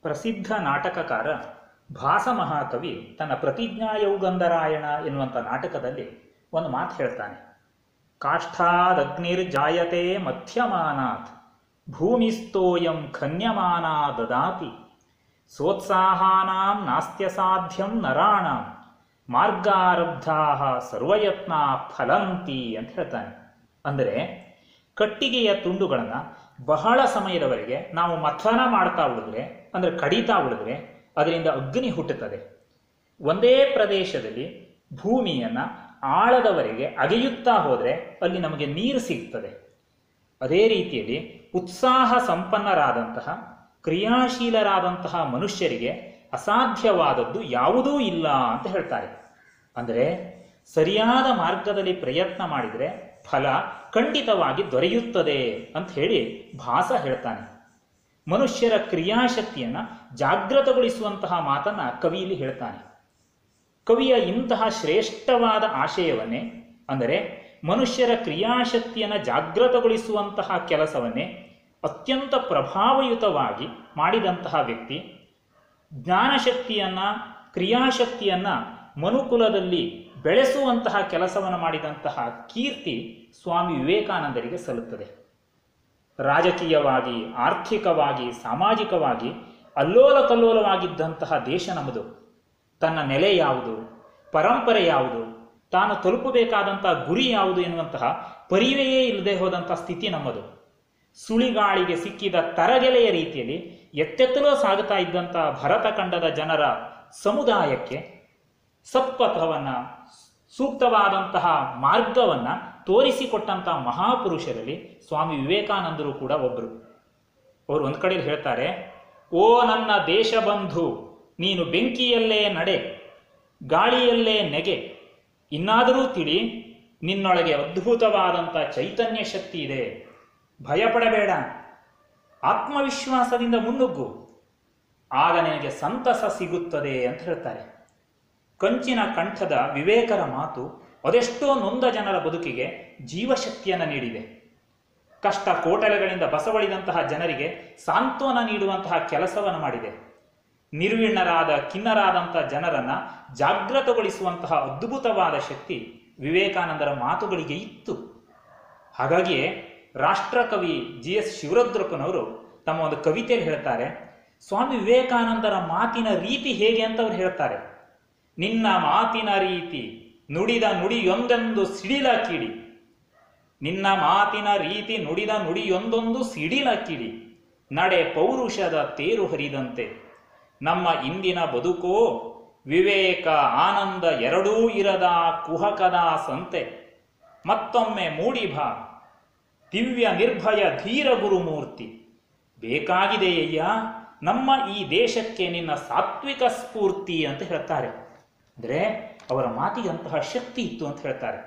ಪ್ರಸಿದ್ಧ ನಾಟಕಕಾರ ಭಾಸ ಮಹಾಕವಿ ತನ್ನ ಪ್ರತಿಜ್ಞಾಯೌಗಂಧರಾಯಣ ಎನ್ನುವಂಥ ನಾಟಕದಲ್ಲಿ ಒಂದು ಮಾತು ಹೇಳ್ತಾನೆ ಕಾಷ್ಠಾದಗ್ನಿರ್ಜಾಯತೆ ಮಧ್ಯಮಾನಾತ್ ಭೂಮಿಸ್ತೋಯಂ ಖನ್ಯಮಾನ ದದಾತಿ ಸೋತ್ಸಾಹಾನಾಂ ನಾಸ್ತ್ಯ ಸಾಧ್ಯಂ ನರಾಣಾಂ ಮಾರ್ಗಾರಬ್ಧಾ ಸರ್ವಯತ್ನ ಫಲಂತಿ ಅಂತ ಹೇಳ್ತಾನೆ ಅಂದರೆ ಕಟ್ಟಿಗೆಯ ತುಂಡುಗಳನ್ನು ಬಹಳ ಸಮಯದವರೆಗೆ ನಾವು ಮಥನ ಮಾಡ್ತಾ ಉಳಿದ್ರೆ ಅಂದರೆ ಕಡಿತಾ ಉಳಿದ್ರೆ ಅದರಿಂದ ಅಗ್ನಿ ಹುಟ್ಟುತ್ತದೆ ಒಂದೇ ಪ್ರದೇಶದಲ್ಲಿ ಭೂಮಿಯನ್ನು ಆಳದವರೆಗೆ ಅಗೆಯುತ್ತಾ ಹೋದರೆ ಅಲ್ಲಿ ನಮಗೆ ನೀರು ಸಿಗ್ತದೆ ಅದೇ ರೀತಿಯಲ್ಲಿ ಉತ್ಸಾಹ ಸಂಪನ್ನರಾದಂತಹ ಕ್ರಿಯಾಶೀಲರಾದಂತಹ ಮನುಷ್ಯರಿಗೆ ಅಸಾಧ್ಯವಾದದ್ದು ಯಾವುದೂ ಇಲ್ಲ ಅಂತ ಹೇಳ್ತಾರೆ ಅಂದರೆ ಸರಿಯಾದ ಮಾರ್ಗದಲ್ಲಿ ಪ್ರಯತ್ನ ಮಾಡಿದರೆ ಫಲ ಖಂಡಿತವಾಗಿ ದೊರೆಯುತ್ತದೆ ಅಂತ ಹೇಳಿ ಭಾಸ ಹೇಳ್ತಾನೆ ಮನುಷ್ಯರ ಕ್ರಿಯಾಶಕ್ತಿಯನ್ನು ಜಾಗೃತಗೊಳಿಸುವಂತಹ ಮಾತನ್ನ ಕವಿಯಲ್ಲಿ ಹೇಳ್ತಾನೆ ಕವಿಯ ಇಂತಹ ಶ್ರೇಷ್ಠವಾದ ಆಶಯವನ್ನೇ ಅಂದರೆ ಮನುಷ್ಯರ ಕ್ರಿಯಾಶಕ್ತಿಯನ್ನು ಜಾಗೃತಗೊಳಿಸುವಂತಹ ಕೆಲಸವನ್ನೇ ಅತ್ಯಂತ ಪ್ರಭಾವಯುತವಾಗಿ ಮಾಡಿದಂತಹ ವ್ಯಕ್ತಿ ಜ್ಞಾನಶಕ್ತಿಯನ್ನು ಕ್ರಿಯಾಶಕ್ತಿಯನ್ನು ಮನುಕುಲದಲ್ಲಿ ಬೆಳೆಸುವಂತಹ ಕೆಲಸವನ್ನು ಮಾಡಿದಂತಹ ಕೀರ್ತಿ ಸ್ವಾಮಿ ವಿವೇಕಾನಂದರಿಗೆ ಸಲ್ಲುತ್ತದೆ ರಾಜಕೀಯವಾಗಿ ಆರ್ಥಿಕವಾಗಿ ಸಾಮಾಜಿಕವಾಗಿ ಅಲ್ಲೋಲ ಕಲ್ಲೋಲವಾಗಿದ್ದಂತಹ ದೇಶ ನಮ್ಮದು ತನ್ನ ನೆಲೆ ಯಾವುದು ಪರಂಪರೆ ಯಾವುದು ತಾನು ತಲುಪಬೇಕಾದಂತಹ ಗುರಿ ಯಾವುದು ಎನ್ನುವಂತಹ ಪರಿವೆಯೇ ಇಲ್ಲದೆ ಹೋದಂತಹ ಸ್ಥಿತಿ ನಮ್ಮದು ಸುಳಿಗಾಳಿಗೆ ಸಿಕ್ಕಿದ ತರಗೆಲೆಯ ರೀತಿಯಲ್ಲಿ ಎತ್ತೆತ್ತಲೋ ಸಾಗುತ್ತಾ ಇದ್ದಂತಹ ಭರತ ಖಂಡದ ಜನರ ಸಮುದಾಯಕ್ಕೆ ಸತ್ಪಥವನ್ನು ಸೂಕ್ತವಾದಂತಹ ಮಾರ್ಗವನ್ನು ತೋರಿಸಿಕೊಟ್ಟಂತಹ ಮಹಾಪುರುಷರಲ್ಲಿ ಸ್ವಾಮಿ ವಿವೇಕಾನಂದರು ಕೂಡ ಒಬ್ಬರು ಅವರು ಒಂದು ಕಡೆಯಲ್ಲಿ ಹೇಳ್ತಾರೆ ಓ ನನ್ನ ದೇಶ ಬಂಧು ನೀನು ಬೆಂಕಿಯಲ್ಲೇ ನಡೆ ಗಾಳಿಯಲ್ಲೇ ನೆಗೆ ಇನ್ನಾದರೂ ತಿಳಿ ನಿನ್ನೊಳಗೆ ಅದ್ಭುತವಾದಂಥ ಚೈತನ್ಯ ಶಕ್ತಿ ಇದೆ ಭಯಪಡಬೇಡ ಆತ್ಮವಿಶ್ವಾಸದಿಂದ ಮುನ್ನುಗ್ಗು ಆಗ ನಿನಗೆ ಸಂತಸ ಸಿಗುತ್ತದೆ ಅಂತ ಹೇಳ್ತಾರೆ ಕಂಚಿನ ಕಂಠದ ವಿವೇಕರ ಮಾತು ಅದೆಷ್ಟೋ ನೊಂದ ಜನರ ಬದುಕಿಗೆ ಜೀವಶಕ್ತಿಯನ್ನು ನೀಡಿದೆ ಕಷ್ಟ ಕೋಟಲೆಗಳಿಂದ ಬಸವಳಿದಂತಹ ಜನರಿಗೆ ಸಾಂತ್ವನ ನೀಡುವಂತಹ ಕೆಲಸವನ್ನು ಮಾಡಿದೆ ನಿರ್ವಿಣ್ಣರಾದ ಖಿನ್ನರಾದಂತಹ ಜನರನ್ನ ಜಾಗೃತಗೊಳಿಸುವಂತಹ ಅದ್ಭುತವಾದ ಶಕ್ತಿ ವಿವೇಕಾನಂದರ ಮಾತುಗಳಿಗೆ ಇತ್ತು ಹಾಗಾಗಿಯೇ ರಾಷ್ಟ್ರಕವಿ ಜಿ ಎಸ್ ಶಿವರುದ್ರಪ್ಪನವರು ತಮ್ಮ ಒಂದು ಕವಿತೆಯಲ್ಲಿ ಹೇಳ್ತಾರೆ ಸ್ವಾಮಿ ವಿವೇಕಾನಂದರ ಮಾತಿನ ರೀತಿ ಹೇಗೆ ಅಂತ ಅವ್ರು ಹೇಳ್ತಾರೆ ನಿನ್ನ ಮಾತಿನ ರೀತಿ ನುಡಿದ ನುಡಿಯೊಂದೊಂದು ಸಿಡಿಲ ಕಿಡಿ ನಿನ್ನ ಮಾತಿನ ರೀತಿ ನುಡಿದ ನುಡಿಯೊಂದೊಂದು ಸಿಡಿಲ ಕಿಡಿ ನಡೆ ಪೌರುಷದ ತೇರು ಹರಿದಂತೆ ನಮ್ಮ ಇಂದಿನ ಬದುಕೋ ವಿವೇಕ ಆನಂದ ಎರಡೂ ಇರದ ಕುಹಕದ ಸಂತೆ ಮತ್ತೊಮ್ಮೆ ಮೂಡಿ ಬಾ ದಿವ್ಯ ನಿರ್ಭಯ ಧೀರ ಗುರುಮೂರ್ತಿ ಬೇಕಾಗಿದೆಯಯ್ಯ ನಮ್ಮ ಈ ದೇಶಕ್ಕೆ ನಿನ್ನ ಸಾತ್ವಿಕ ಸ್ಫೂರ್ತಿ ಅಂತ ಹೇಳ್ತಾರೆ ಅಂದರೆ ಅವರ ಮಾತಿಗೆ ಅಂತಹ ಶಕ್ತಿ ಇತ್ತು ಅಂತ ಹೇಳ್ತಾರೆ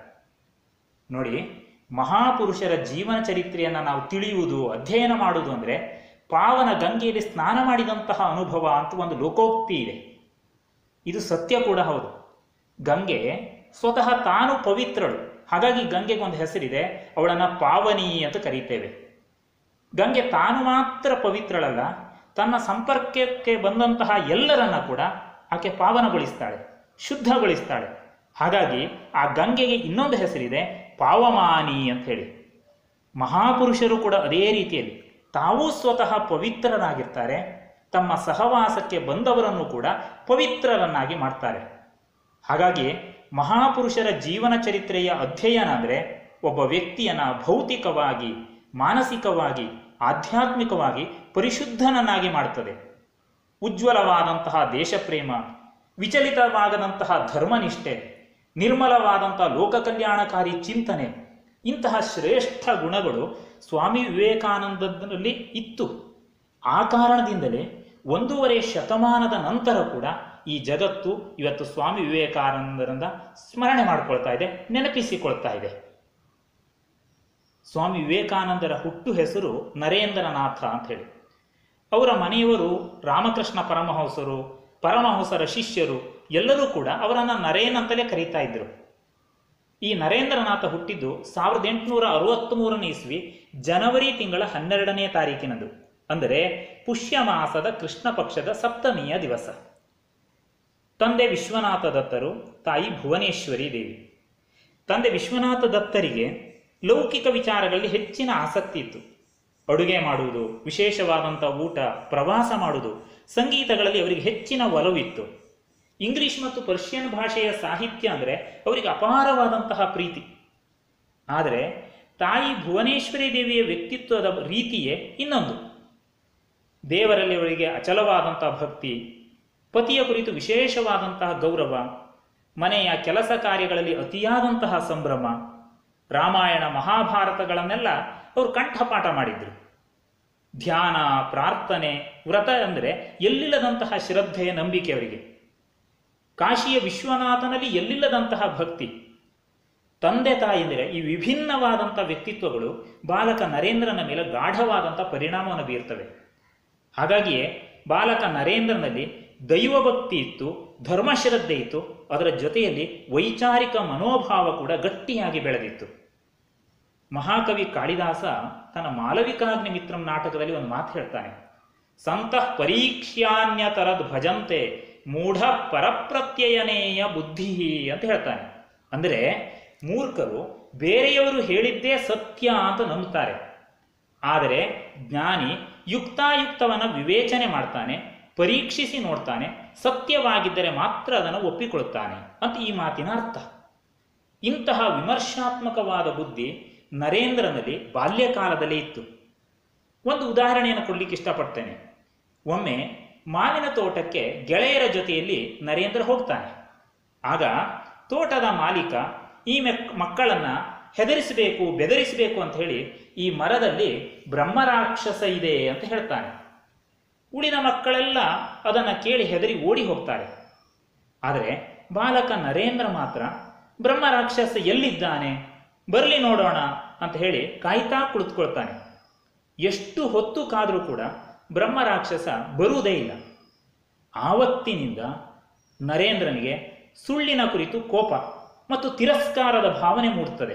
ನೋಡಿ ಮಹಾಪುರುಷರ ಜೀವನ ಚರಿತ್ರೆಯನ್ನು ನಾವು ತಿಳಿಯುವುದು ಅಧ್ಯಯನ ಮಾಡುವುದು ಅಂದರೆ ಪಾವನ ಗಂಗೆಯಲ್ಲಿ ಸ್ನಾನ ಮಾಡಿದಂತಹ ಅನುಭವ ಅಂತ ಒಂದು ಲೋಕೋಕ್ತಿ ಇದೆ ಇದು ಸತ್ಯ ಕೂಡ ಹೌದು ಗಂಗೆ ಸ್ವತಃ ತಾನು ಪವಿತ್ರಳು ಹಾಗಾಗಿ ಗಂಗೆಗೆ ಒಂದು ಹೆಸರಿದೆ ಅವಳನ್ನು ಪಾವನಿ ಅಂತ ಕರೀತೇವೆ ಗಂಗೆ ತಾನು ಮಾತ್ರ ಪವಿತ್ರಳಲ್ಲ ತನ್ನ ಸಂಪರ್ಕಕ್ಕೆ ಬಂದಂತಹ ಎಲ್ಲರನ್ನ ಕೂಡ ಆಕೆ ಪಾವನಗೊಳಿಸ್ತಾಳೆ ಶುದ್ಧಗೊಳಿಸ್ತಾಳೆ ಹಾಗಾಗಿ ಆ ಗಂಗೆಗೆ ಇನ್ನೊಂದು ಹೆಸರಿದೆ ಪಾವಮಾನಿ ಅಂತ ಹೇಳಿ ಮಹಾಪುರುಷರು ಕೂಡ ಅದೇ ರೀತಿಯಲ್ಲಿ ತಾವೂ ಸ್ವತಃ ಪವಿತ್ರರಾಗಿರ್ತಾರೆ ತಮ್ಮ ಸಹವಾಸಕ್ಕೆ ಬಂದವರನ್ನು ಕೂಡ ಪವಿತ್ರರನ್ನಾಗಿ ಮಾಡ್ತಾರೆ ಹಾಗಾಗಿ ಮಹಾಪುರುಷರ ಜೀವನ ಚರಿತ್ರೆಯ ಅಧ್ಯಯನ ಅಂದರೆ ಒಬ್ಬ ವ್ಯಕ್ತಿಯನ್ನ ಭೌತಿಕವಾಗಿ ಮಾನಸಿಕವಾಗಿ ಆಧ್ಯಾತ್ಮಿಕವಾಗಿ ಪರಿಶುದ್ಧನನ್ನಾಗಿ ಮಾಡುತ್ತದೆ ಉಜ್ವಲವಾದಂತಹ ದೇಶಪ್ರೇಮ ವಿಚಲಿತವಾಗದಂತಹ ಧರ್ಮನಿಷ್ಠೆ ನಿರ್ಮಲವಾದಂತಹ ಲೋಕ ಕಲ್ಯಾಣಕಾರಿ ಚಿಂತನೆ ಇಂತಹ ಶ್ರೇಷ್ಠ ಗುಣಗಳು ಸ್ವಾಮಿ ವಿವೇಕಾನಂದರಲ್ಲಿ ಇತ್ತು ಆ ಕಾರಣದಿಂದಲೇ ಒಂದೂವರೆ ಶತಮಾನದ ನಂತರ ಕೂಡ ಈ ಜಗತ್ತು ಇವತ್ತು ಸ್ವಾಮಿ ವಿವೇಕಾನಂದರಿಂದ ಸ್ಮರಣೆ ಮಾಡಿಕೊಳ್ತಾ ಇದೆ ನೆನಪಿಸಿಕೊಳ್ತಾ ಇದೆ ಸ್ವಾಮಿ ವಿವೇಕಾನಂದರ ಹುಟ್ಟು ಹೆಸರು ನರೇಂದ್ರನಾಥ ಅಂತ ಹೇಳಿ ಅವರ ಮನೆಯವರು ರಾಮಕೃಷ್ಣ ಪರಮಹಂಸರು ಪರಮಹಂಸರ ಶಿಷ್ಯರು ಎಲ್ಲರೂ ಕೂಡ ಅವರನ್ನು ನರೇನ್ ಅಂತಲೇ ಕರೀತಾ ಇದ್ರು ಈ ನರೇಂದ್ರನಾಥ ಹುಟ್ಟಿದ್ದು ಸಾವಿರದ ಎಂಟುನೂರ ಅರವತ್ತ್ಮೂರನೇ ಇಸ್ವಿ ಜನವರಿ ತಿಂಗಳ ಹನ್ನೆರಡನೇ ತಾರೀಕಿನದು ಅಂದರೆ ಪುಷ್ಯ ಮಾಸದ ಕೃಷ್ಣ ಪಕ್ಷದ ಸಪ್ತಮಿಯ ದಿವಸ ತಂದೆ ವಿಶ್ವನಾಥ ದತ್ತರು ತಾಯಿ ಭುವನೇಶ್ವರಿ ದೇವಿ ತಂದೆ ವಿಶ್ವನಾಥ ದತ್ತರಿಗೆ ಲೌಕಿಕ ವಿಚಾರಗಳಲ್ಲಿ ಹೆಚ್ಚಿನ ಆಸಕ್ತಿ ಇತ್ತು ಅಡುಗೆ ಮಾಡುವುದು ವಿಶೇಷವಾದಂಥ ಊಟ ಪ್ರವಾಸ ಮಾಡುವುದು ಸಂಗೀತಗಳಲ್ಲಿ ಅವರಿಗೆ ಹೆಚ್ಚಿನ ಒಲವಿತ್ತು ಇಂಗ್ಲಿಷ್ ಮತ್ತು ಪರ್ಷಿಯನ್ ಭಾಷೆಯ ಸಾಹಿತ್ಯ ಅಂದರೆ ಅವರಿಗೆ ಅಪಾರವಾದಂತಹ ಪ್ರೀತಿ ಆದರೆ ತಾಯಿ ಭುವನೇಶ್ವರಿ ದೇವಿಯ ವ್ಯಕ್ತಿತ್ವದ ರೀತಿಯೇ ಇನ್ನೊಂದು ದೇವರಲ್ಲಿ ಅವರಿಗೆ ಅಚಲವಾದಂಥ ಭಕ್ತಿ ಪತಿಯ ಕುರಿತು ವಿಶೇಷವಾದಂತಹ ಗೌರವ ಮನೆಯ ಕೆಲಸ ಕಾರ್ಯಗಳಲ್ಲಿ ಅತಿಯಾದಂತಹ ಸಂಭ್ರಮ ರಾಮಾಯಣ ಮಹಾಭಾರತಗಳನ್ನೆಲ್ಲ ಅವರು ಕಂಠಪಾಠ ಮಾಡಿದ್ರು ಧ್ಯಾನ ಪ್ರಾರ್ಥನೆ ವ್ರತ ಅಂದರೆ ಎಲ್ಲಿಲ್ಲದಂತಹ ಶ್ರದ್ಧೆ ನಂಬಿಕೆ ಅವರಿಗೆ ಕಾಶಿಯ ವಿಶ್ವನಾಥನಲ್ಲಿ ಎಲ್ಲಿಲ್ಲದಂತಹ ಭಕ್ತಿ ತಂದೆ ತಾಯಿಯಂದರೆ ಈ ವಿಭಿನ್ನವಾದಂಥ ವ್ಯಕ್ತಿತ್ವಗಳು ಬಾಲಕ ನರೇಂದ್ರನ ಮೇಲೆ ಗಾಢವಾದಂಥ ಪರಿಣಾಮವನ್ನು ಬೀರ್ತವೆ ಹಾಗಾಗಿಯೇ ಬಾಲಕ ನರೇಂದ್ರನಲ್ಲಿ ದೈವಭಕ್ತಿ ಇತ್ತು ಧರ್ಮಶ್ರದ್ಧೆ ಇತ್ತು ಅದರ ಜೊತೆಯಲ್ಲಿ ವೈಚಾರಿಕ ಮನೋಭಾವ ಕೂಡ ಗಟ್ಟಿಯಾಗಿ ಬೆಳೆದಿತ್ತು ಮಹಾಕವಿ ಕಾಳಿದಾಸ ತನ್ನ ಮಾಲವಿಕಾಗ್ನಿ ಮಿತ್ರಂ ನಾಟಕದಲ್ಲಿ ಒಂದು ಮಾತು ಹೇಳ್ತಾನೆ ಸಂತಃ ಪರೀಕ್ಷ್ಯಾನ್ಯತರದ್ ಭಜಂತೆ ಮೂಢ ಪರಪ್ರತ್ಯಯನೇಯ ಬುದ್ಧಿ ಅಂತ ಹೇಳ್ತಾನೆ ಅಂದರೆ ಮೂರ್ಖರು ಬೇರೆಯವರು ಹೇಳಿದ್ದೇ ಸತ್ಯ ಅಂತ ನಂಬುತ್ತಾರೆ ಆದರೆ ಜ್ಞಾನಿ ಯುಕ್ತಾಯುಕ್ತವನ್ನು ವಿವೇಚನೆ ಮಾಡ್ತಾನೆ ಪರೀಕ್ಷಿಸಿ ನೋಡ್ತಾನೆ ಸತ್ಯವಾಗಿದ್ದರೆ ಮಾತ್ರ ಅದನ್ನು ಒಪ್ಪಿಕೊಳ್ಳುತ್ತಾನೆ ಅಂತ ಈ ಮಾತಿನ ಅರ್ಥ ಇಂತಹ ವಿಮರ್ಶಾತ್ಮಕವಾದ ಬುದ್ಧಿ ನರೇಂದ್ರನಲ್ಲಿ ಬಾಲ್ಯಕಾಲದಲ್ಲೇ ಇತ್ತು ಒಂದು ಉದಾಹರಣೆಯನ್ನು ಕೊಡಲಿಕ್ಕೆ ಇಷ್ಟಪಡ್ತೇನೆ ಒಮ್ಮೆ ಮಾವಿನ ತೋಟಕ್ಕೆ ಗೆಳೆಯರ ಜೊತೆಯಲ್ಲಿ ನರೇಂದ್ರ ಹೋಗ್ತಾನೆ ಆಗ ತೋಟದ ಮಾಲೀಕ ಈ ಮೆಕ್ ಮಕ್ಕಳನ್ನ ಹೆದರಿಸಬೇಕು ಬೆದರಿಸಬೇಕು ಅಂತ ಹೇಳಿ ಈ ಮರದಲ್ಲಿ ಬ್ರಹ್ಮರಾಕ್ಷಸ ಇದೆ ಅಂತ ಹೇಳ್ತಾನೆ ಉಳಿದ ಮಕ್ಕಳೆಲ್ಲ ಅದನ್ನು ಕೇಳಿ ಹೆದರಿ ಓಡಿ ಹೋಗ್ತಾರೆ ಆದರೆ ಬಾಲಕ ನರೇಂದ್ರ ಮಾತ್ರ ಬ್ರಹ್ಮರಾಕ್ಷಸ ಎಲ್ಲಿದ್ದಾನೆ ಬರಲಿ ನೋಡೋಣ ಅಂತ ಹೇಳಿ ಕಾಯ್ತಾ ಕುಳಿತುಕೊಳ್ತಾನೆ ಎಷ್ಟು ಹೊತ್ತು ಕಾದರೂ ಕೂಡ ಬ್ರಹ್ಮರಾಕ್ಷಸ ಬರುವುದೇ ಇಲ್ಲ ಆವತ್ತಿನಿಂದ ನರೇಂದ್ರನಿಗೆ ಸುಳ್ಳಿನ ಕುರಿತು ಕೋಪ ಮತ್ತು ತಿರಸ್ಕಾರದ ಭಾವನೆ ಮೂಡುತ್ತದೆ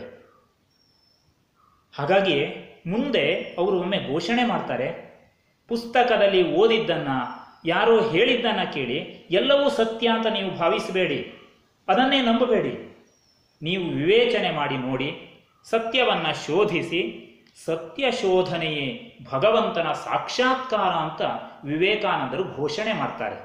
ಹಾಗಾಗಿ ಮುಂದೆ ಅವರು ಒಮ್ಮೆ ಘೋಷಣೆ ಮಾಡ್ತಾರೆ ಪುಸ್ತಕದಲ್ಲಿ ಓದಿದ್ದನ್ನ ಯಾರೋ ಹೇಳಿದ್ದನ್ನ ಕೇಳಿ ಎಲ್ಲವೂ ಸತ್ಯ ಅಂತ ನೀವು ಭಾವಿಸಬೇಡಿ ಅದನ್ನೇ ನಂಬಬೇಡಿ ನೀವು ವಿವೇಚನೆ ಮಾಡಿ ನೋಡಿ ಸತ್ಯವನ್ನ ಶೋಧಿಸಿ ಸತ್ಯ ಶೋಧನೆಯೇ ಭಗವಂತನ ಸಾಕ್ಷಾತ್ಕಾರ ಅಂತ ವಿವೇಕಾನಂದರು ಘೋಷಣೆ ಮಾಡ್ತಾರೆ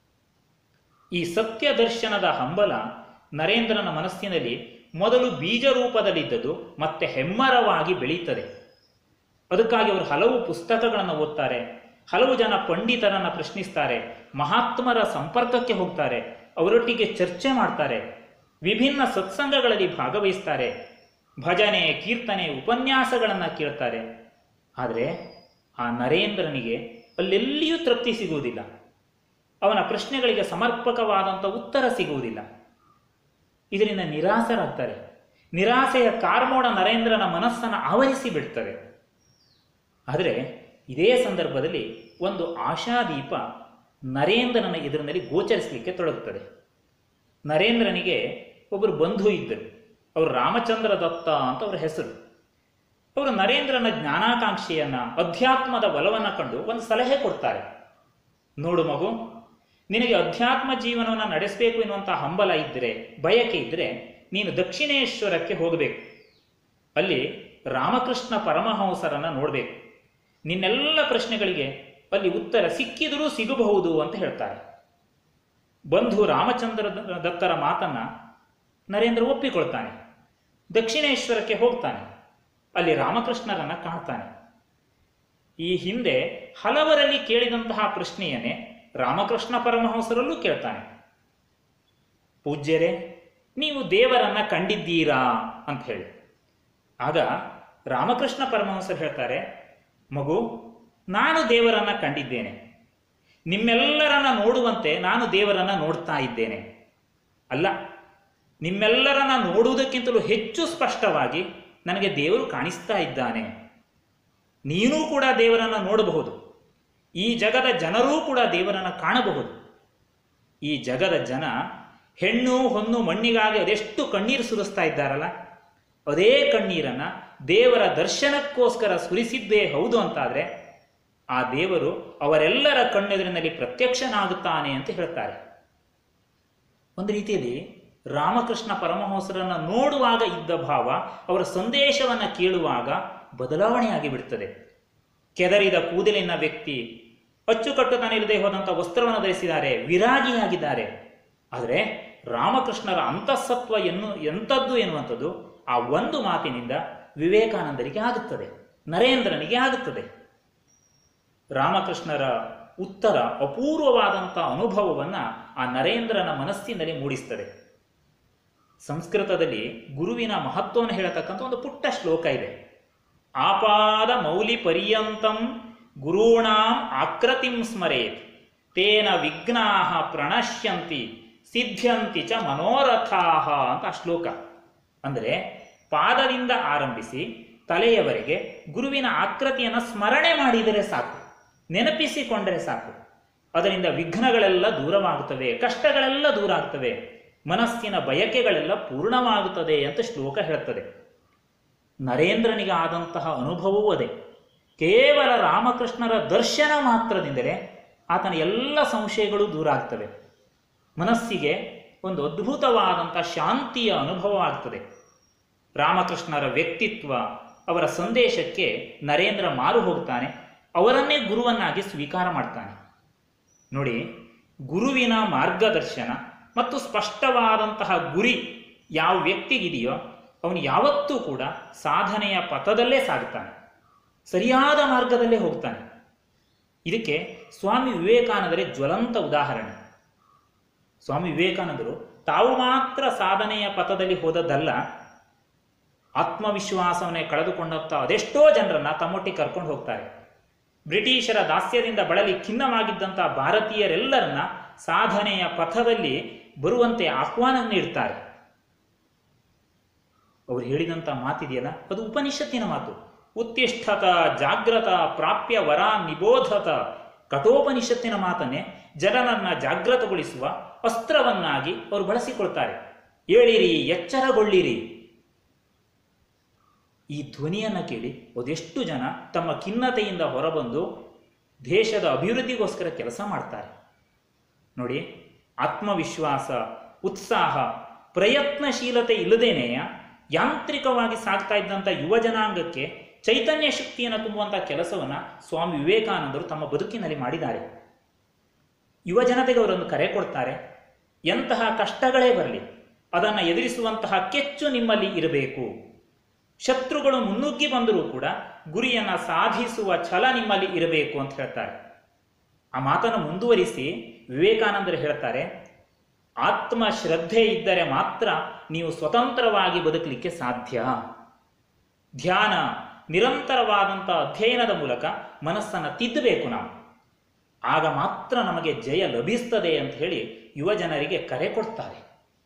ಈ ಸತ್ಯ ದರ್ಶನದ ಹಂಬಲ ನರೇಂದ್ರನ ಮನಸ್ಸಿನಲ್ಲಿ ಮೊದಲು ಬೀಜ ರೂಪದಲ್ಲಿದ್ದದ್ದು ಮತ್ತೆ ಹೆಮ್ಮರವಾಗಿ ಬೆಳೀತದೆ ಅದಕ್ಕಾಗಿ ಅವರು ಹಲವು ಪುಸ್ತಕಗಳನ್ನು ಓದ್ತಾರೆ ಹಲವು ಜನ ಪಂಡಿತರನ್ನು ಪ್ರಶ್ನಿಸ್ತಾರೆ ಮಹಾತ್ಮರ ಸಂಪರ್ಕಕ್ಕೆ ಹೋಗ್ತಾರೆ ಅವರೊಟ್ಟಿಗೆ ಚರ್ಚೆ ಮಾಡ್ತಾರೆ ವಿಭಿನ್ನ ಸತ್ಸಂಗಗಳಲ್ಲಿ ಭಾಗವಹಿಸ್ತಾರೆ ಭಜನೆ ಕೀರ್ತನೆ ಉಪನ್ಯಾಸಗಳನ್ನು ಕೇಳ್ತಾರೆ ಆದರೆ ಆ ನರೇಂದ್ರನಿಗೆ ಅಲ್ಲೆಲ್ಲಿಯೂ ತೃಪ್ತಿ ಸಿಗುವುದಿಲ್ಲ ಅವನ ಪ್ರಶ್ನೆಗಳಿಗೆ ಸಮರ್ಪಕವಾದಂಥ ಉತ್ತರ ಸಿಗುವುದಿಲ್ಲ ಇದರಿಂದ ನಿರಾಸರಾಗ್ತಾರೆ ನಿರಾಸೆಯ ಕಾರ್ಮೋಡ ನರೇಂದ್ರನ ಮನಸ್ಸನ್ನು ಆವರಿಸಿ ಬಿಡ್ತದೆ ಆದರೆ ಇದೇ ಸಂದರ್ಭದಲ್ಲಿ ಒಂದು ಆಶಾದೀಪ ನರೇಂದ್ರನ ಎದುರಿನಲ್ಲಿ ಗೋಚರಿಸಲಿಕ್ಕೆ ತೊಡಗುತ್ತದೆ ನರೇಂದ್ರನಿಗೆ ಒಬ್ಬರು ಬಂಧು ಇದ್ದರು ಅವರು ರಾಮಚಂದ್ರ ದತ್ತ ಅಂತ ಅವರ ಹೆಸರು ಅವರು ನರೇಂದ್ರನ ಜ್ಞಾನಾಕಾಂಕ್ಷೆಯನ್ನ ಅಧ್ಯಾತ್ಮದ ಒಲವನ್ನು ಕಂಡು ಒಂದು ಸಲಹೆ ಕೊಡ್ತಾರೆ ನೋಡು ಮಗು ನಿನಗೆ ಅಧ್ಯಾತ್ಮ ಜೀವನವನ್ನು ನಡೆಸಬೇಕು ಎನ್ನುವಂಥ ಹಂಬಲ ಇದ್ದರೆ ಬಯಕೆ ಇದ್ದರೆ ನೀನು ದಕ್ಷಿಣೇಶ್ವರಕ್ಕೆ ಹೋಗಬೇಕು ಅಲ್ಲಿ ರಾಮಕೃಷ್ಣ ಪರಮಹಂಸರನ್ನ ನೋಡಬೇಕು ನಿನ್ನೆಲ್ಲ ಪ್ರಶ್ನೆಗಳಿಗೆ ಅಲ್ಲಿ ಉತ್ತರ ಸಿಕ್ಕಿದರೂ ಸಿಗಬಹುದು ಅಂತ ಹೇಳ್ತಾರೆ ಬಂಧು ರಾಮಚಂದ್ರ ದತ್ತರ ಮಾತನ್ನ ನರೇಂದ್ರ ಒಪ್ಪಿಕೊಳ್ತಾನೆ ದಕ್ಷಿಣೇಶ್ವರಕ್ಕೆ ಹೋಗ್ತಾನೆ ಅಲ್ಲಿ ರಾಮಕೃಷ್ಣರನ್ನ ಕಾಣ್ತಾನೆ ಈ ಹಿಂದೆ ಹಲವರಲ್ಲಿ ಕೇಳಿದಂತಹ ಪ್ರಶ್ನೆಯನ್ನೇ ರಾಮಕೃಷ್ಣ ಪರಮಹಂಸರಲ್ಲೂ ಕೇಳ್ತಾನೆ ಪೂಜ್ಯರೇ ನೀವು ದೇವರನ್ನ ಕಂಡಿದ್ದೀರಾ ಅಂತ ಹೇಳಿ ಆಗ ರಾಮಕೃಷ್ಣ ಪರಮಹಂಸರು ಹೇಳ್ತಾರೆ ಮಗು ನಾನು ದೇವರನ್ನ ಕಂಡಿದ್ದೇನೆ ನಿಮ್ಮೆಲ್ಲರನ್ನ ನೋಡುವಂತೆ ನಾನು ದೇವರನ್ನ ನೋಡ್ತಾ ಇದ್ದೇನೆ ಅಲ್ಲ ನಿಮ್ಮೆಲ್ಲರನ್ನ ನೋಡುವುದಕ್ಕಿಂತಲೂ ಹೆಚ್ಚು ಸ್ಪಷ್ಟವಾಗಿ ನನಗೆ ದೇವರು ಕಾಣಿಸ್ತಾ ಇದ್ದಾನೆ ನೀನೂ ಕೂಡ ದೇವರನ್ನ ನೋಡಬಹುದು ಈ ಜಗದ ಜನರೂ ಕೂಡ ದೇವರನ್ನ ಕಾಣಬಹುದು ಈ ಜಗದ ಜನ ಹೆಣ್ಣು ಹೊನ್ನು ಮಣ್ಣಿಗಾಗಿ ಅದೆಷ್ಟು ಕಣ್ಣೀರು ಸುರಿಸ್ತಾ ಇದ್ದಾರಲ್ಲ ಅದೇ ಕಣ್ಣೀರನ್ನ ದೇವರ ದರ್ಶನಕ್ಕೋಸ್ಕರ ಸುರಿಸಿದ್ದೇ ಹೌದು ಅಂತಾದ್ರೆ ಆ ದೇವರು ಅವರೆಲ್ಲರ ಕಣ್ಣೆದುರಿನಲ್ಲಿ ಪ್ರತ್ಯಕ್ಷನಾಗುತ್ತಾನೆ ಅಂತ ಹೇಳ್ತಾರೆ ಒಂದು ರೀತಿಯಲ್ಲಿ ರಾಮಕೃಷ್ಣ ಪರಮಹಂಸರನ್ನ ನೋಡುವಾಗ ಇದ್ದ ಭಾವ ಅವರ ಸಂದೇಶವನ್ನು ಕೇಳುವಾಗ ಬದಲಾವಣೆಯಾಗಿ ಬಿಡುತ್ತದೆ ಕೆದರಿದ ಕೂದಲಿನ ವ್ಯಕ್ತಿ ಅಚ್ಚುಕಟ್ಟುತನ ಇಲ್ಲದೆ ಹೋದಂಥ ವಸ್ತ್ರವನ್ನು ಧರಿಸಿದ್ದಾರೆ ವಿರಾಗಿಯಾಗಿದ್ದಾರೆ ಆದರೆ ರಾಮಕೃಷ್ಣರ ಅಂತಃಸತ್ವ ಎನ್ನು ಎಂಥದ್ದು ಎನ್ನುವಂಥದ್ದು ಆ ಒಂದು ಮಾತಿನಿಂದ ವಿವೇಕಾನಂದರಿಗೆ ಆಗುತ್ತದೆ ನರೇಂದ್ರನಿಗೆ ಆಗುತ್ತದೆ ರಾಮಕೃಷ್ಣರ ಉತ್ತರ ಅಪೂರ್ವವಾದಂಥ ಅನುಭವವನ್ನು ಆ ನರೇಂದ್ರನ ಮನಸ್ಸಿನಲ್ಲಿ ಮೂಡಿಸ್ತದೆ ಸಂಸ್ಕೃತದಲ್ಲಿ ಗುರುವಿನ ಮಹತ್ವವನ್ನು ಹೇಳತಕ್ಕಂಥ ಒಂದು ಪುಟ್ಟ ಶ್ಲೋಕ ಇದೆ ಆಪಾದ ಮೌಲಿ ಪರ್ಯಂತಂ ಗುರುಣಾಂ ಆಕೃತಿಂ ಸ್ಮರೇತ್ ತೇನ ವಿಘ್ನಾ ಪ್ರಣಶ್ಯಂತಿ ಸಿದ್ಧ್ಯಂತಿ ಚ ಮನೋರಥಾಹ ಅಂತ ಆ ಶ್ಲೋಕ ಅಂದರೆ ಪಾದದಿಂದ ಆರಂಭಿಸಿ ತಲೆಯವರೆಗೆ ಗುರುವಿನ ಆಕೃತಿಯನ್ನು ಸ್ಮರಣೆ ಮಾಡಿದರೆ ಸಾಕು ನೆನಪಿಸಿಕೊಂಡರೆ ಸಾಕು ಅದರಿಂದ ವಿಘ್ನಗಳೆಲ್ಲ ದೂರವಾಗುತ್ತವೆ ಕಷ್ಟಗಳೆಲ್ಲ ದೂರ ಆಗ್ತವೆ ಮನಸ್ಸಿನ ಬಯಕೆಗಳೆಲ್ಲ ಪೂರ್ಣವಾಗುತ್ತದೆ ಅಂತ ಶ್ಲೋಕ ಹೇಳುತ್ತದೆ ನರೇಂದ್ರನಿಗೆ ಆದಂತಹ ಅನುಭವವೂ ಅದೇ ಕೇವಲ ರಾಮಕೃಷ್ಣರ ದರ್ಶನ ಮಾತ್ರದಿಂದಲೇ ಆತನ ಎಲ್ಲ ಸಂಶಯಗಳು ದೂರ ಆಗ್ತವೆ ಮನಸ್ಸಿಗೆ ಒಂದು ಅದ್ಭುತವಾದಂಥ ಶಾಂತಿಯ ಅನುಭವ ಆಗ್ತದೆ ರಾಮಕೃಷ್ಣರ ವ್ಯಕ್ತಿತ್ವ ಅವರ ಸಂದೇಶಕ್ಕೆ ನರೇಂದ್ರ ಮಾರು ಹೋಗ್ತಾನೆ ಅವರನ್ನೇ ಗುರುವನ್ನಾಗಿ ಸ್ವೀಕಾರ ಮಾಡ್ತಾನೆ ನೋಡಿ ಗುರುವಿನ ಮಾರ್ಗದರ್ಶನ ಮತ್ತು ಸ್ಪಷ್ಟವಾದಂತಹ ಗುರಿ ಯಾವ ವ್ಯಕ್ತಿಗಿದೆಯೋ ಅವನು ಯಾವತ್ತೂ ಕೂಡ ಸಾಧನೆಯ ಪಥದಲ್ಲೇ ಸಾಗುತ್ತಾನೆ ಸರಿಯಾದ ಮಾರ್ಗದಲ್ಲೇ ಹೋಗ್ತಾನೆ ಇದಕ್ಕೆ ಸ್ವಾಮಿ ವಿವೇಕಾನಂದರೇ ಜ್ವಲಂತ ಉದಾಹರಣೆ ಸ್ವಾಮಿ ವಿವೇಕಾನಂದರು ತಾವು ಮಾತ್ರ ಸಾಧನೆಯ ಪಥದಲ್ಲಿ ಹೋದದ್ದಲ್ಲ ಆತ್ಮವಿಶ್ವಾಸವನ್ನೇ ಕಳೆದುಕೊಂಡಂಥ ಅದೆಷ್ಟೋ ಜನರನ್ನ ತಮ್ಮೊಟ್ಟಿಗೆ ಕರ್ಕೊಂಡು ಹೋಗ್ತಾರೆ ಬ್ರಿಟಿಷರ ದಾಸ್ಯದಿಂದ ಬಳಲಿ ಖಿನ್ನವಾಗಿದ್ದಂಥ ಭಾರತೀಯರೆಲ್ಲರನ್ನ ಸಾಧನೆಯ ಪಥದಲ್ಲಿ ಬರುವಂತೆ ಆಹ್ವಾನ ನೀಡ್ತಾರೆ ಅವರು ಹೇಳಿದಂಥ ಮಾತಿದೆಯಲ್ಲ ಅದು ಉಪನಿಷತ್ತಿನ ಮಾತು ಉತ್ತಿಷ್ಠತ ಜಾಗ್ರತ ಪ್ರಾಪ್ಯ ವರ ನಿಬೋಧತ ಕಠೋಪನಿಷತ್ತಿನ ಮಾತನ್ನೇ ಜನರನ್ನ ಜಾಗೃತಗೊಳಿಸುವ ಅಸ್ತ್ರವನ್ನಾಗಿ ಅವರು ಬಳಸಿಕೊಳ್ತಾರೆ ಏಳಿರಿ ಎಚ್ಚರಗೊಳ್ಳಿರಿ ಈ ಧ್ವನಿಯನ್ನು ಕೇಳಿ ಅದೆಷ್ಟು ಜನ ತಮ್ಮ ಖಿನ್ನತೆಯಿಂದ ಹೊರಬಂದು ದೇಶದ ಅಭಿವೃದ್ಧಿಗೋಸ್ಕರ ಕೆಲಸ ಮಾಡ್ತಾರೆ ನೋಡಿ ಆತ್ಮವಿಶ್ವಾಸ ಉತ್ಸಾಹ ಪ್ರಯತ್ನಶೀಲತೆ ಇಲ್ಲದೇನೆಯ ಯಾಂತ್ರಿಕವಾಗಿ ಸಾಗ್ತಾ ಇದ್ದಂಥ ಯುವ ಜನಾಂಗಕ್ಕೆ ಚೈತನ್ಯ ಶಕ್ತಿಯನ್ನು ತುಂಬುವಂಥ ಕೆಲಸವನ್ನು ಸ್ವಾಮಿ ವಿವೇಕಾನಂದರು ತಮ್ಮ ಬದುಕಿನಲ್ಲಿ ಮಾಡಿದ್ದಾರೆ ಯುವ ಜನತೆಗೆ ಅವರನ್ನು ಕರೆ ಕೊಡ್ತಾರೆ ಎಂತಹ ಕಷ್ಟಗಳೇ ಬರಲಿ ಅದನ್ನು ಎದುರಿಸುವಂತಹ ಕೆಚ್ಚು ನಿಮ್ಮಲ್ಲಿ ಇರಬೇಕು ಶತ್ರುಗಳು ಮುನ್ನುಗ್ಗಿ ಬಂದರೂ ಕೂಡ ಗುರಿಯನ್ನು ಸಾಧಿಸುವ ಛಲ ನಿಮ್ಮಲ್ಲಿ ಇರಬೇಕು ಅಂತ ಹೇಳ್ತಾರೆ ಆ ಮಾತನ್ನು ಮುಂದುವರಿಸಿ ವಿವೇಕಾನಂದರು ಹೇಳ್ತಾರೆ ಆತ್ಮ ಶ್ರದ್ಧೆ ಇದ್ದರೆ ಮಾತ್ರ ನೀವು ಸ್ವತಂತ್ರವಾಗಿ ಬದುಕಲಿಕ್ಕೆ ಸಾಧ್ಯ ಧ್ಯಾನ ನಿರಂತರವಾದಂಥ ಅಧ್ಯಯನದ ಮೂಲಕ ಮನಸ್ಸನ್ನು ತಿದ್ದಬೇಕು ನಾವು ಆಗ ಮಾತ್ರ ನಮಗೆ ಜಯ ಲಭಿಸ್ತದೆ ಅಂತ ಹೇಳಿ ಯುವ ಜನರಿಗೆ ಕರೆ ಕೊಡ್ತಾರೆ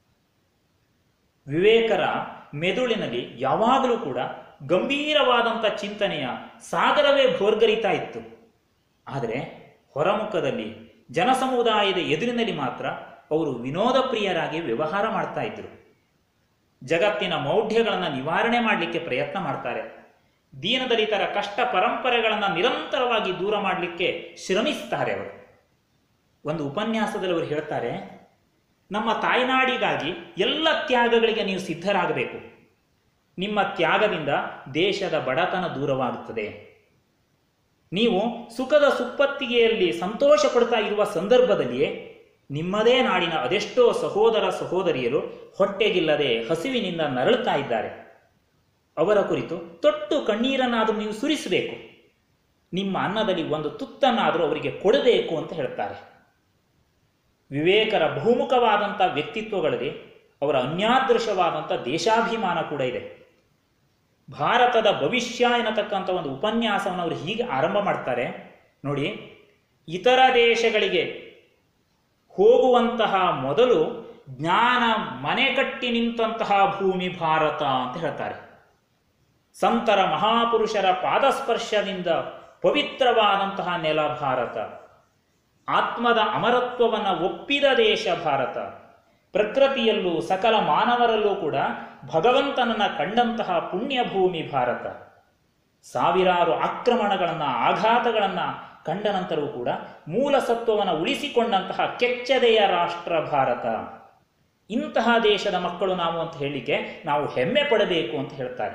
ವಿವೇಕರ ಮೆದುಳಿನಲ್ಲಿ ಯಾವಾಗಲೂ ಕೂಡ ಗಂಭೀರವಾದಂಥ ಚಿಂತನೆಯ ಸಾಗರವೇ ಭೋರ್ಗರಿತಾ ಇತ್ತು ಆದರೆ ಹೊರಮುಖದಲ್ಲಿ ಜನಸಮುದಾಯದ ಎದುರಿನಲ್ಲಿ ಮಾತ್ರ ಅವರು ವಿನೋದ ಪ್ರಿಯರಾಗಿ ವ್ಯವಹಾರ ಮಾಡ್ತಾ ಇದ್ರು ಜಗತ್ತಿನ ಮೌಢ್ಯಗಳನ್ನು ನಿವಾರಣೆ ಮಾಡಲಿಕ್ಕೆ ಪ್ರಯತ್ನ ಮಾಡ್ತಾರೆ ದೀನದಲಿತರ ಕಷ್ಟ ಪರಂಪರೆಗಳನ್ನು ನಿರಂತರವಾಗಿ ದೂರ ಮಾಡಲಿಕ್ಕೆ ಶ್ರಮಿಸ್ತಾರೆ ಅವರು ಒಂದು ಉಪನ್ಯಾಸದಲ್ಲಿ ಅವರು ಹೇಳ್ತಾರೆ ನಮ್ಮ ತಾಯ್ನಾಡಿಗಾಗಿ ಎಲ್ಲ ತ್ಯಾಗಗಳಿಗೆ ನೀವು ಸಿದ್ಧರಾಗಬೇಕು ನಿಮ್ಮ ತ್ಯಾಗದಿಂದ ದೇಶದ ಬಡತನ ದೂರವಾಗುತ್ತದೆ ನೀವು ಸುಖದ ಸುಪ್ಪತ್ತಿಗೆಯಲ್ಲಿ ಸಂತೋಷ ಪಡ್ತಾ ಇರುವ ಸಂದರ್ಭದಲ್ಲಿಯೇ ನಿಮ್ಮದೇ ನಾಡಿನ ಅದೆಷ್ಟೋ ಸಹೋದರ ಸಹೋದರಿಯರು ಹೊಟ್ಟೆಗಿಲ್ಲದೆ ಹಸಿವಿನಿಂದ ನರಳುತ್ತಾ ಇದ್ದಾರೆ ಅವರ ಕುರಿತು ತೊಟ್ಟು ಕಣ್ಣೀರನ್ನಾದರೂ ನೀವು ಸುರಿಸಬೇಕು ನಿಮ್ಮ ಅನ್ನದಲ್ಲಿ ಒಂದು ತುತ್ತನ್ನಾದರೂ ಅವರಿಗೆ ಕೊಡಬೇಕು ಅಂತ ಹೇಳ್ತಾರೆ ವಿವೇಕರ ಬಹುಮುಖವಾದಂಥ ವ್ಯಕ್ತಿತ್ವಗಳಲ್ಲಿ ಅವರ ಅನ್ಯಾದೃಶವಾದಂಥ ದೇಶಾಭಿಮಾನ ಕೂಡ ಇದೆ ಭಾರತದ ಭವಿಷ್ಯ ಎನ್ನತಕ್ಕಂಥ ಒಂದು ಉಪನ್ಯಾಸವನ್ನು ಅವರು ಹೀಗೆ ಆರಂಭ ಮಾಡ್ತಾರೆ ನೋಡಿ ಇತರ ದೇಶಗಳಿಗೆ ಹೋಗುವಂತಹ ಮೊದಲು ಜ್ಞಾನ ಮನೆ ಕಟ್ಟಿ ನಿಂತಹ ಭೂಮಿ ಭಾರತ ಅಂತ ಹೇಳ್ತಾರೆ ಸಂತರ ಮಹಾಪುರುಷರ ಪಾದಸ್ಪರ್ಶದಿಂದ ಪವಿತ್ರವಾದಂತಹ ನೆಲ ಭಾರತ ಆತ್ಮದ ಅಮರತ್ವವನ್ನು ಒಪ್ಪಿದ ದೇಶ ಭಾರತ ಪ್ರಕೃತಿಯಲ್ಲೂ ಸಕಲ ಮಾನವರಲ್ಲೂ ಕೂಡ ಭಗವಂತನನ್ನ ಕಂಡಂತಹ ಪುಣ್ಯ ಭೂಮಿ ಭಾರತ ಸಾವಿರಾರು ಆಕ್ರಮಣಗಳನ್ನು ಆಘಾತಗಳನ್ನು ಕಂಡ ನಂತರವೂ ಕೂಡ ಮೂಲ ಸತ್ವವನ್ನು ಉಳಿಸಿಕೊಂಡಂತಹ ಕೆಚ್ಚದೆಯ ರಾಷ್ಟ್ರ ಭಾರತ ಇಂತಹ ದೇಶದ ಮಕ್ಕಳು ನಾವು ಅಂತ ಹೇಳಲಿಕ್ಕೆ ನಾವು ಹೆಮ್ಮೆ ಪಡಬೇಕು ಅಂತ ಹೇಳ್ತಾರೆ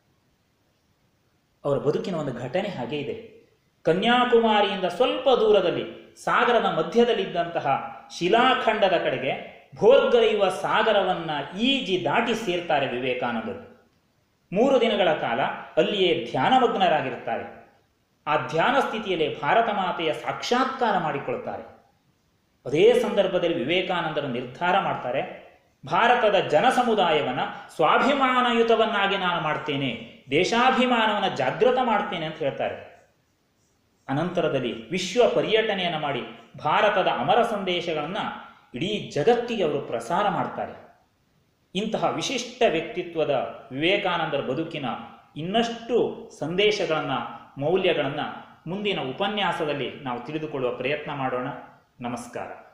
ಅವರ ಬದುಕಿನ ಒಂದು ಘಟನೆ ಹಾಗೆ ಇದೆ ಕನ್ಯಾಕುಮಾರಿಯಿಂದ ಸ್ವಲ್ಪ ದೂರದಲ್ಲಿ ಸಾಗರದ ಮಧ್ಯದಲ್ಲಿದ್ದಂತಹ ಶಿಲಾಖಂಡದ ಕಡೆಗೆ ಭೋರ್ಗರೆಯುವ ಸಾಗರವನ್ನ ಈಜಿ ದಾಟಿ ಸೇರ್ತಾರೆ ವಿವೇಕಾನಂದರು ಮೂರು ದಿನಗಳ ಕಾಲ ಅಲ್ಲಿಯೇ ಧ್ಯಾನಮಗ್ನರಾಗಿರುತ್ತಾರೆ ಆ ಧ್ಯಾನ ಸ್ಥಿತಿಯಲ್ಲಿ ಭಾರತ ಮಾತೆಯ ಸಾಕ್ಷಾತ್ಕಾರ ಮಾಡಿಕೊಳ್ತಾರೆ ಅದೇ ಸಂದರ್ಭದಲ್ಲಿ ವಿವೇಕಾನಂದರು ನಿರ್ಧಾರ ಮಾಡ್ತಾರೆ ಭಾರತದ ಜನ ಸಮುದಾಯವನ್ನು ಸ್ವಾಭಿಮಾನಯುತವನ್ನಾಗಿ ನಾನು ಮಾಡ್ತೇನೆ ದೇಶಾಭಿಮಾನವನ್ನು ಜಾಗೃತ ಮಾಡ್ತೇನೆ ಅಂತ ಹೇಳ್ತಾರೆ ಅನಂತರದಲ್ಲಿ ವಿಶ್ವ ಪರ್ಯಟನೆಯನ್ನು ಮಾಡಿ ಭಾರತದ ಅಮರ ಸಂದೇಶಗಳನ್ನು ಇಡೀ ಜಗತ್ತಿಗೆ ಅವರು ಪ್ರಸಾರ ಮಾಡ್ತಾರೆ ಇಂತಹ ವಿಶಿಷ್ಟ ವ್ಯಕ್ತಿತ್ವದ ವಿವೇಕಾನಂದರ ಬದುಕಿನ ಇನ್ನಷ್ಟು ಸಂದೇಶಗಳನ್ನು ಮೌಲ್ಯಗಳನ್ನು ಮುಂದಿನ ಉಪನ್ಯಾಸದಲ್ಲಿ ನಾವು ತಿಳಿದುಕೊಳ್ಳುವ ಪ್ರಯತ್ನ ಮಾಡೋಣ ನಮಸ್ಕಾರ